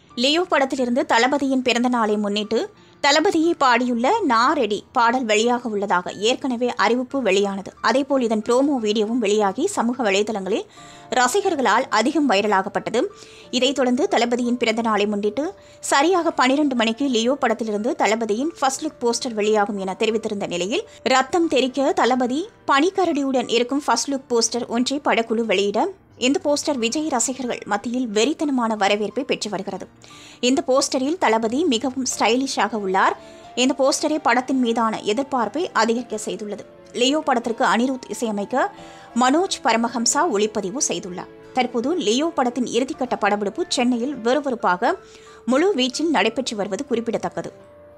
Leo படத்திலிருந்து தளபதியின் பிறந்த நாளை முன்னிட்டு தளபதியை பாடியுள்ள நா ரெடி பாடல் வெளியாக உள்ளதாக ஏற்கனவே அறிவிப்பு வெளியானது அதேபோல் இதன் ப்ரோமோ வீடியோவும் வெளியாகி சமூக வலைதளங்களில் ரசிகர்களால் அதிகம் வைரலாகப்பட்டது இதைத் தொடர்ந்து தளபதியின் பிறந்த நாளை முன்னிட்டு சரியாக பனிரெண்டு மணிக்கு லியோ படத்திலிருந்து தளபதியின் ஃபர்ஸ்ட் லுக் போஸ்டர் வெளியாகும் என தெரிவித்திருந்த நிலையில் ரத்தம் தெரிக்க தளபதி பனிக்கரடியுடன் இருக்கும் ஃபர்ஸ்ட் லுக் போஸ்டர் ஒன்றை படக்குழு வெளியிட இந்த போஸ்டர் விஜய் ரசிகர்கள் மத்தியில் வெறித்தனமான வரவேற்பை பெற்று வருகிறது இந்த போஸ்டரில் தளபதி மிகவும் ஸ்டைலிஷாக உள்ளார் இந்த போஸ்டரே படத்தின் மீதான எதிர்பார்ப்பை அதிகரிக்க செய்துள்ளது லியோ படத்திற்கு அனிருத் இசையமைக்க மனோஜ் பரமஹம்சா ஒளிப்பதிவு செய்துள்ளார் தற்போது லியோ படத்தின் இறுதிக்கட்ட படப்பிடிப்பு சென்னையில் விறுவிறுப்பாக முழு வீச்சில் நடைபெற்று வருவது குறிப்பிடத்தக்கது